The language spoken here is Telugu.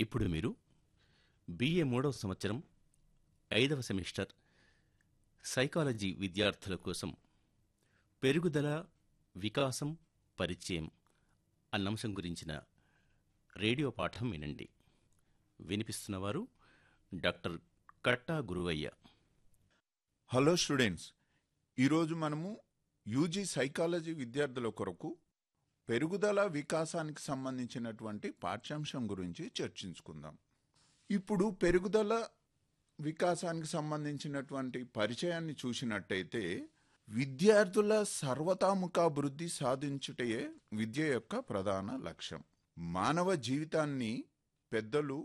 ఇప్పుడు మీరు బిఏ మూడవ సంవత్సరం ఐదవ సెమిస్టర్ సైకాలజీ విద్యార్థుల కోసం పెరుగుదల వికాసం పరిచయం అన్న అంశం గురించిన రేడియో పాఠం వినండి వినిపిస్తున్నవారు doctor Katta Guruvayya hello students ఈరోజు మనము యూజీ సైకాలజీ విద్యార్థుల కొరకు పెరుగుదల వికాసానికి సంబంధించినటువంటి పాఠ్యాంశం గురించి చర్చించుకుందాం ఇప్పుడు పెరుగుదల వికాసానికి సంబంధించినటువంటి పరిచయాన్ని చూసినట్టయితే విద్యార్థుల సర్వతాముఖాభివృద్ధి సాధించుటయే విద్య యొక్క ప్రధాన లక్ష్యం మానవ జీవితాన్ని పెద్దలు